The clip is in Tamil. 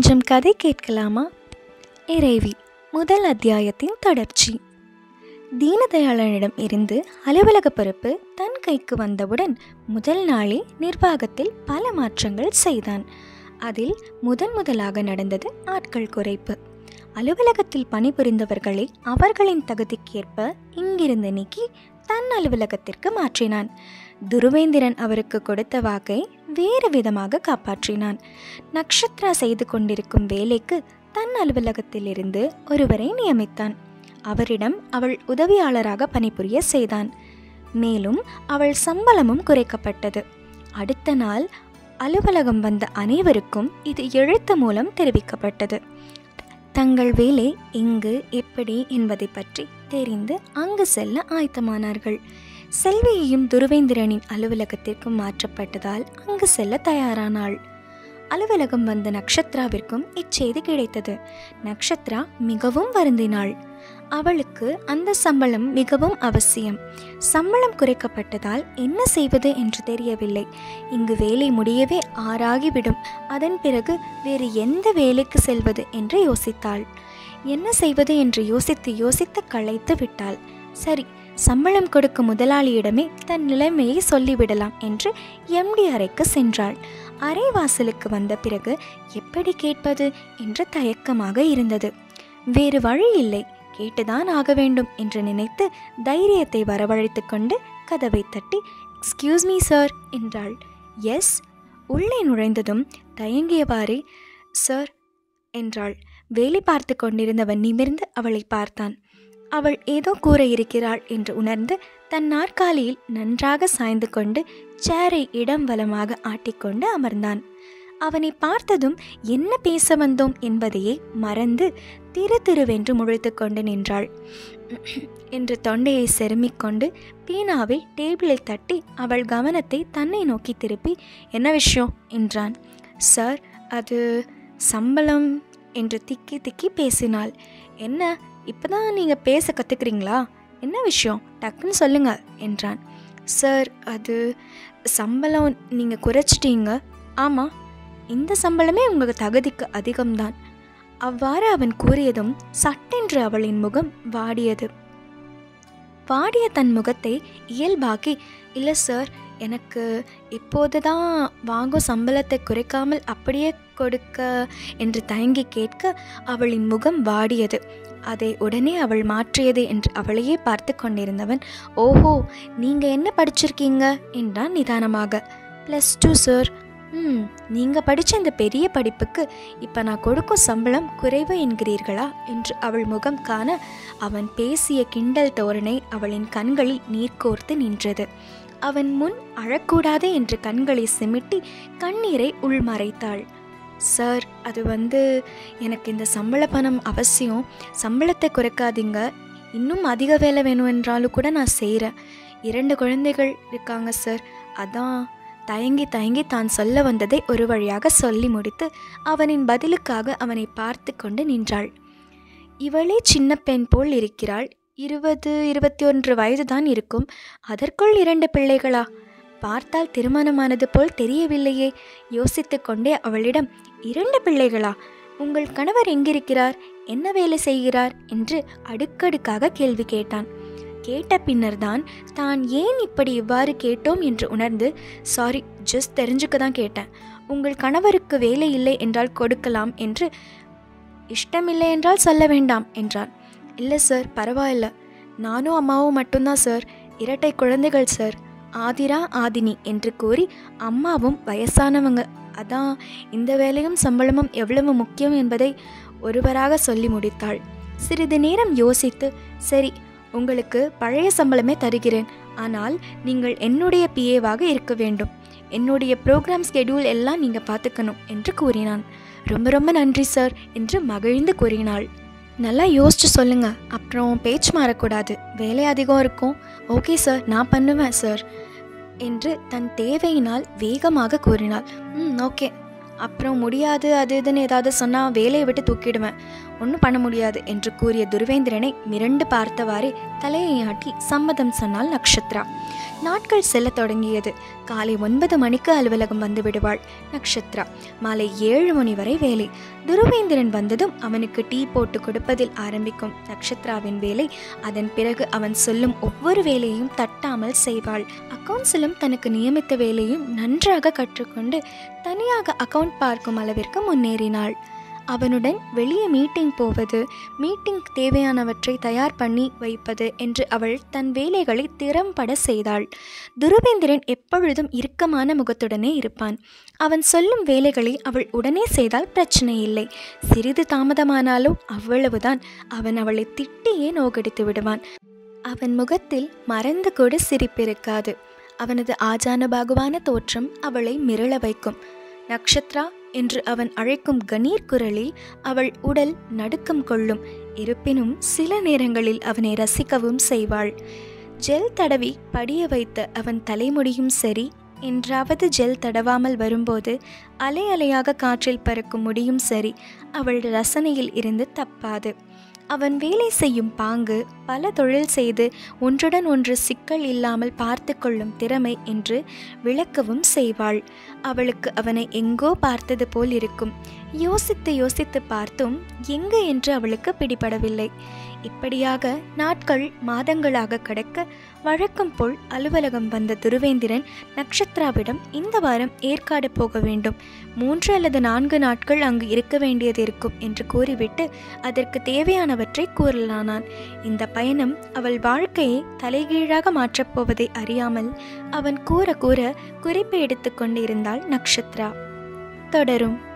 கொஞ்சம் கதை கேட்கலாமா இறைவி முதல் அத்தியாயத்தின் தொடர்ச்சி தீனதயாளனிடம் இருந்து அலுவலக பொறுப்பு தன் கைக்கு வந்தவுடன் முதல் நாளே நிர்வாகத்தில் பல மாற்றங்கள் செய்தான் அதில் முதன் முதலாக நடந்தது ஆட்கள் குறைப்பு அலுவலகத்தில் பணிபுரிந்தவர்களை அவர்களின் தகுதிக்கேற்ப இங்கிருந்து நீக்கி தன் அலுவலகத்திற்கு மாற்றினான் துருவேந்திரன் அவருக்கு கொடுத்த வாக்கை வேறு விதமாக காப்பாற்றினான் நக்ஷத்ரா செய்து கொண்டிருக்கும் வேலைக்கு தன் அலுவலகத்திலிருந்து ஒருவரை நியமித்தான் அவரிடம் அவள் உதவியாளராக பணிபுரிய செய்தான் மேலும் அவள் சம்பளமும் குறைக்கப்பட்டது அடுத்த நாள் அலுவலகம் வந்த அனைவருக்கும் இது எழுத்து மூலம் தெரிவிக்கப்பட்டது தங்கள் வேலை எங்கு எப்படி என்பதை பற்றி தெரிந்து அங்கு செல்ல ஆயத்தமானார்கள் செல்வியையும் துருவேந்திரனின் அலுவலகத்திற்கு மாற்றப்பட்டதால் அங்கு செல்ல தயாரானாள் அலுவலகம் வந்த நக்ஷத்ராவிற்கும் இச்செய்தி கிடைத்தது நக்ஷத்ரா மிகவும் வருந்தினாள் அவளுக்கு அந்த சம்பளம் மிகவும் அவசியம் சம்பளம் குறைக்கப்பட்டதால் என்ன செய்வது என்று தெரியவில்லை இங்கு வேலை முடியவே ஆறாகிவிடும் அதன் பிறகு வேறு எந்த வேலைக்கு செல்வது என்று யோசித்தாள் என்ன செய்வது என்று யோசித்து யோசித்து களைத்து விட்டாள் சரி சம்பளம் கொடுக்கும் முதலாளியிடமே தன் நிலைமையை சொல்லிவிடலாம் என்று எம்டி அறைக்கு சென்றாள் அறை வாசலுக்கு வந்த பிறகு எப்படி கேட்பது என்ற தயக்கமாக இருந்தது வேறு வழி இல்லை கேட்டுதான் ஆக வேண்டும் என்று நினைத்து தைரியத்தை வரவழைத்து கொண்டு கதவை தட்டி எக்ஸ்கியூஸ் மீ சார் என்றாள் எஸ் உள்ளே நுழைந்ததும் தயங்கியவாறே சார் என்றாள் வேலை பார்த்து கொண்டிருந்தவன் நிமிர்ந்து அவளை பார்த்தான் அவள் ஏதோ கூற இருக்கிறாள் என்று உணர்ந்து தன் நாற்காலியில் நன்றாக சாய்ந்து கொண்டு சேரை இடம் வலமாக ஆட்டிக்கொண்டு அமர்ந்தான் அவனை பார்த்ததும் என்ன பேச வந்தோம் என்பதையே மறந்து திரு திருவென்று முழித்து கொண்டு நின்றாள் என்று தொண்டையை செருமிக் கொண்டு பீனாவை டேபிளில் தட்டி அவள் கவனத்தை தன்னை நோக்கி திருப்பி என்ன விஷயம் என்றான் சார் அது சம்பளம் என்று திக்கி திக்கி பேசினாள் என்ன இப்போதான் நீங்கள் பேச கற்றுக்குறீங்களா என்ன விஷயம் டக்குன்னு சொல்லுங்க என்றான் சார் அது சம்பளம் நீங்கள் குறைச்சிட்டீங்க ஆமாம் இந்த சம்பளமே உங்கள் தகுதிக்கு அதிகம்தான் அவ்வாறு அவன் கூறியதும் சட்டென்று அவளின் முகம் வாடியது வாடிய தன் முகத்தை இயல்பாக்கி இல்லை சார் எனக்கு இப்போது தான் வாங்கும் சம்பளத்தை குறைக்காமல் அப்படியே கொடுக்க என்று தயங்கி கேட்க அவளின் முகம் வாடியது அதை உடனே அவள் மாற்றியது என்று அவளையே பார்த்து கொண்டிருந்தவன் ஓஹோ நீங்கள் என்ன படிச்சிருக்கீங்க என்றான் நிதானமாக ப்ளஸ் டூ சார் ம் நீங்கள் படித்த இந்த பெரிய படிப்புக்கு இப்போ நான் கொடுக்கும் சம்பளம் குறைவு என்கிறீர்களா என்று அவள் முகம் காண அவன் பேசிய கிண்டல் தோரணை அவளின் கண்களில் நீர் கோர்த்து நின்றது அவன் முன் அழக்கூடாது என்று கண்களை சிமிட்டி கண்ணீரை உள்மறைத்தாள் சார் அது வந்து எனக்கு இந்த சம்பள பணம் அவசியம் சம்பளத்தை குறைக்காதீங்க இன்னும் அதிக வேலை வேணும் என்றாலும் கூட நான் செய்கிறேன் இரண்டு குழந்தைகள் இருக்காங்க சார் அதான் தயங்கி தயங்கி தான் சொல்ல வந்ததை ஒரு வழியாக சொல்லி முடித்து அவனின் பதிலுக்காக அவனை பார்த்து கொண்டு நின்றாள் இவளே சின்ன பெண் போல் இருக்கிறாள் இருபது இருபத்தி ஒன்று வயதுதான் இருக்கும் அதற்குள் இரண்டு பிள்ளைகளா பார்த்தால் திருமணமானது போல் தெரியவில்லையே யோசித்து கொண்டே அவளிடம் இரண்டு பிள்ளைகளா உங்கள் கணவர் எங்கிருக்கிறார் என்ன வேலை செய்கிறார் என்று அடுக்கடுக்காக கேள்வி கேட்டான் கேட்ட பின்னர்தான் தான் ஏன் இப்படி இவ்வாறு கேட்டோம் என்று உணர்ந்து சாரி ஜஸ்ட் தெரிஞ்சுக்க தான் கேட்டேன் உங்கள் கணவருக்கு வேலை இல்லை என்றால் கொடுக்கலாம் என்று இஷ்டமில்லை என்றால் சொல்ல வேண்டாம் என்றான் இல்லை சார் பரவாயில்ல நானும் அம்மாவும் மட்டும்தான் சார் இரட்டை குழந்தைகள் சார் ஆதிரா ஆதினி என்று கூறி அம்மாவும் வயசானவங்க அதான் இந்த வேலையும் சம்பளமும் எவ்வளவு முக்கியம் என்பதை ஒருவராக சொல்லி முடித்தாள் சிறிது நேரம் யோசித்து சரி உங்களுக்கு பழைய சம்பளமே தருகிறேன் ஆனால் நீங்கள் என்னுடைய பிஏவாக இருக்க வேண்டும் என்னுடைய ப்ரோக்ராம் ஸ்கெடியூல் எல்லாம் நீங்கள் பார்த்துக்கணும் என்று கூறினான் ரொம்ப ரொம்ப நன்றி சார் என்று மகிழ்ந்து கூறினாள் நல்லா யோசிச்சு சொல்லுங்க அப்புறம் பேச்சு மாறக்கூடாது வேலை அதிகம் இருக்கும் ஓகே சார் நான் பண்ணுவேன் சார் என்று தன் தேவையினால் வேகமாக கூறினாள் ம் ஓகே அப்புறம் முடியாது அது இதுன்னு ஏதாவது சொன்னால் வேலையை விட்டு தூக்கிடுவேன் ஒன்றும் பண்ண முடியாது என்று கூறிய துருவேந்திரனை மிரண்டு பார்த்தவாறே தலையை ஆட்டி சம்மதம் சொன்னாள் நக்ஷத்ரா நாட்கள் செல்லத் தொடங்கியது காலை ஒன்பது மணிக்கு அலுவலகம் வந்து விடுவாள் நக்ஷத்ரா மாலை ஏழு மணி வரை வேலை துருவேந்திரன் வந்ததும் அவனுக்கு டீ போட்டு கொடுப்பதில் ஆரம்பிக்கும் நக்ஷத்ராவின் வேலை அதன் பிறகு அவன் சொல்லும் ஒவ்வொரு வேலையையும் தட்டாமல் செய்வாள் அக்கவுண்ட்ஸிலும் தனக்கு நியமித்த வேலையும் நன்றாக கற்றுக்கொண்டு தனியாக அக்கவுண்ட் பார்க்கும் அளவிற்கு முன்னேறினாள் அவனுடன் வெளியே மீட்டிங் போவது மீட்டிங் தேவையானவற்றை தயார் பண்ணி வைப்பது என்று அவள் தன் வேலைகளை திறம்பட செய்தாள் துருவேந்திரன் எப்பொழுதும் இறுக்கமான முகத்துடனே இருப்பான் அவன் சொல்லும் வேலைகளை அவள் உடனே செய்தால் பிரச்சனை இல்லை சிறிது தாமதமானாலோ அவ்வளவுதான் அவன் அவளை திட்டியே நோகடித்து விடுவான் அவன் முகத்தில் மறந்து கூட சிரிப்பிருக்காது அவனது ஆஜானுபாகுவான தோற்றம் அவளை மிரள வைக்கும் நக்ஷத்ரா என்று அவன் அழைக்கும் கணீர் குரலில் அவள் உடல் நடுக்கம் கொள்ளும் இருப்பினும் சில நேரங்களில் அவனை ரசிக்கவும் செய்வாள் ஜெல் தடவி படிய வைத்த அவன் தலைமுடியும் சரி என்றாவது ஜெல் தடவாமல் வரும்போது அலை அலையாக காற்றில் பறக்கும் முடியும் சரி அவள் ரசனையில் இருந்து தப்பாது அவன் வேலை செய்யும் பாங்கு பல தொழில் செய்து ஒன்றுடன் ஒன்று சிக்கல் இல்லாமல் பார்த்து கொள்ளும் திறமை என்று விளக்கவும் செய்வாள் அவளுக்கு அவனை எங்கோ பார்த்தது போல் இருக்கும் யோசித்து யோசித்து பார்த்தும் எங்கு என்று அவளுக்கு பிடிபடவில்லை இப்படியாக நாட்கள் மாதங்களாக கடக்க வழக்கம் போல் அலுவலகம் வந்த துருவேந்திரன் நக்ஷத்ராவிடம் இந்த வாரம் ஏற்காடு போக வேண்டும் மூன்று அல்லது நான்கு நாட்கள் அங்கு இருக்க வேண்டியது இருக்கும் என்று கூறிவிட்டு அதற்கு தேவையானவற்றை கூறலானான் இந்த பயணம் அவள் வாழ்க்கையை தலைகீழாக மாற்றப் போவதை அறியாமல் அவன் கூற கூற குறிப்பு எடுத்துக்கொண்டிருந்தாள் நக்ஷத்ரா தொடரும்